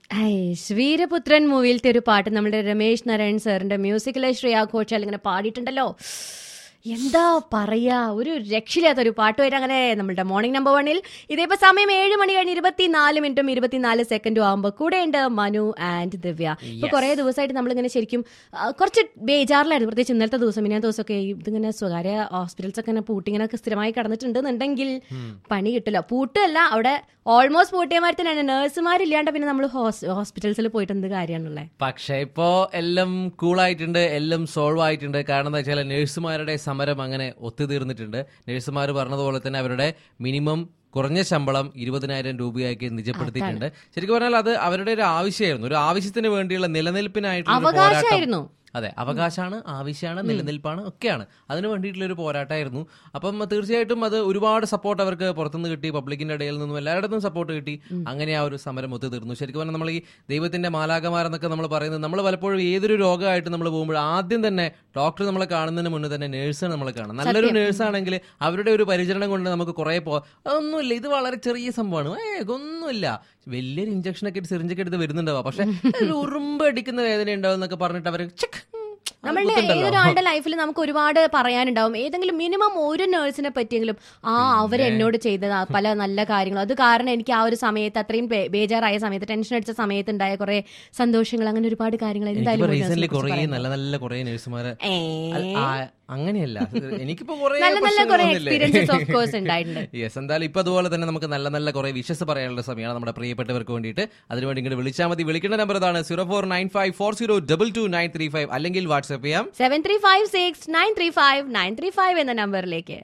ഐഷ് വീരപുത്രൻ മൂവിയിലത്തെ ഒരു പാട്ട് നമ്മുടെ രമേശ് നാരായൺ സാറിന്റെ മ്യൂസിക്കിലെ ശ്രേയ ഘോഷാൽ ഇങ്ങനെ പാടിയിട്ടുണ്ടല്ലോ എന്താ പറയാ ഒരു രക്ഷയില്ലാത്ത ഒരു പാട്ടുമായിട്ട് അങ്ങനെ നമ്മുടെ മോർണിംഗ് നമ്പർ വണ്ണിൽ ഇതേപ്പോ സമയം ഏഴ് മണി കഴിഞ്ഞ് ഇരുപത്തിനാല് മിനിറ്റും ഇരുപത്തിനാല് സെക്കൻഡും ആകുമ്പോൾ കൂടെ ഉണ്ട് മനു ആൻഡ് ദിവ്യ ഇപ്പൊ കുറെ ദിവസമായിട്ട് നമ്മളിങ്ങനെ ശരിക്കും ആ, കുറച്ച് ബേജാറിലായിരുന്നു പ്രത്യേകിച്ച് ഇന്നലത്തെ ദിവസം ഇന്നത്തെ ദിവസമൊക്കെ ഇതിങ്ങനെ സ്വകാര്യ ഹോസ്പിറ്റൽസ് ഒക്കെ ഇങ്ങനെ പൂട്ടിങ്ങനെ സ്ഥിരമായി കിടന്നിട്ടുണ്ടെന്നുണ്ടെങ്കിൽ പണി കിട്ടില്ല പൂട്ടല്ല അവിടെ ഓൾമോസ്റ്റ് പൂട്ടിയമാരി തന്നെയാണ് നഴ്സുമാരില്ലാണ്ട് പിന്നെ നമ്മൾ ഹോസ്പിറ്റൽസിൽ പോയിട്ട് എന്ത് കാര്യമാണുള്ളത് പക്ഷെ ഇപ്പോ എല്ലാം കൂളായിട്ടുണ്ട് എല്ലാം സോൾവ് ആയിട്ടുണ്ട് കാരണം എന്താ വെച്ചാൽ നഴ്സുമാരുടെ സമരം അങ്ങനെ ഒത്തുതീർന്നിട്ടുണ്ട് നഴ്സുമാർ പറഞ്ഞതുപോലെ തന്നെ അവരുടെ മിനിമം കുറഞ്ഞ ശമ്പളം ഇരുപതിനായിരം രൂപയാക്കി നിജപ്പെടുത്തിയിട്ടുണ്ട് ശരിക്കും പറഞ്ഞാൽ അത് അവരുടെ ഒരു ആവശ്യമായിരുന്നു ഒരു ആവശ്യത്തിന് വേണ്ടിയുള്ള നിലനിൽപ്പിനായിട്ടുള്ള ഒരു പോരാട്ടം അവകാശമായിരുന്നു അതെ അവകാശമാണ് ആവശ്യമാണ് നിലനിൽപ്പാണ് ഒക്കെയാണ് അതിന് വേണ്ടിയിട്ടുള്ള ഒരു പോരാട്ടമായിരുന്നു അപ്പം തീർച്ചയായിട്ടും അത് ഒരുപാട് സപ്പോർട്ട് അവർക്ക് പുറത്തുനിന്ന് കിട്ടി പബ്ലിക്കിന്റെ ഇടയിൽ നിന്നും എല്ലായിടത്തും സപ്പോർട്ട് കിട്ടി അങ്ങനെ ആ ഒരു സമരം ഒത്തുതീർന്നു ശരിക്കും പറഞ്ഞാൽ നമ്മൾ ഈ ദൈവത്തിന്റെ മാലാകമാരെന്നൊക്കെ നമ്മൾ പറയുന്നത് നമ്മൾ പലപ്പോഴും ഏതൊരു രോഗമായിട്ട് നമ്മൾ പോകുമ്പോൾ ആദ്യം തന്നെ ഡോക്ടർ നമ്മളെ കാണുന്നതിന് മുന്നേ തന്നെ നേഴ്സാണ് നമ്മളെ കാണുന്നത് നല്ലൊരു നേഴ്സാണെങ്കിൽ അവരുടെ ഒരു പരിചരണം കൊണ്ട് നമുക്ക് കുറെ പോ ഒന്നുമില്ല ഇത് വളരെ ചെറിയ സംഭവമാണ് ഏ ഒന്നുമില്ല വലിയൊരു ഇഞ്ചക്ഷൻ ഒക്കെ സിറിഞ്ചൊക്കെ എടുത്ത് വരുന്നുണ്ടാവുക പക്ഷെ ഒരു ഉറുമ്പ് അടിക്കുന്ന വേദന ഉണ്ടാവും എന്നൊക്കെ പറഞ്ഞിട്ട് അവർ നമ്മളുടെ ഏതൊരാളുടെ ലൈഫിൽ നമുക്ക് ഒരുപാട് പറയാനുണ്ടാവും ഏതെങ്കിലും മിനിമം ഒരു നഴ്സിനെ പറ്റിയെങ്കിലും ആ അവർ എന്നോട് ചെയ്ത ആ പല നല്ല കാര്യങ്ങളും അത് കാരണം എനിക്ക് ആ ഒരു സമയത്ത് അത്രയും ബേ- ബേജാറായ സമയത്ത് ടെൻഷൻ അടിച്ച സമയത്ത് ഉണ്ടായ കുറെ സന്തോഷങ്ങൾ അങ്ങനെ ഒരുപാട് കാര്യങ്ങൾ എന്തായാലും ഒരു റീസെന്റ് nurse നെ കുറെ കുറിച്ച് നല്ല നല്ല കുറെ നഴ്സുമാര് ഏ. അല്ല, ആ, അങ്ങനെയല്ല എനിക്കിപ്പോ കുറെ നല്ല നല്ല കുറെ എക്സ്പീരിയൻസസ് ഓഫ് കോഴ്സ് ഉണ്ടായിട്ടുണ്ട് യെസ് എന്തായാലും ഇപ്പൊ അതുപോലെ തന്നെ നമുക്ക് നല്ല നല്ല കുറെ വിഷസ് പറയാനുള്ള സമയമാണ് നമ്മുടെ പ്രിയപ്പെട്ടവർക്ക് വേണ്ടിയിട്ട് അതിനുവേണ്ടി ഇങ്ങോട്ട് വിളിച്ചാൽ മതി വിളിക്കേണ്ട നമ്പർ ഇതാണ് zero four nine five four zero double two nine three five അല്ലെങ്കിൽ വാട്സ്ആപ്പ് ചെയ്യാം seven three five six nine three five nine three five എന്ന നമ്പറിലേക്ക്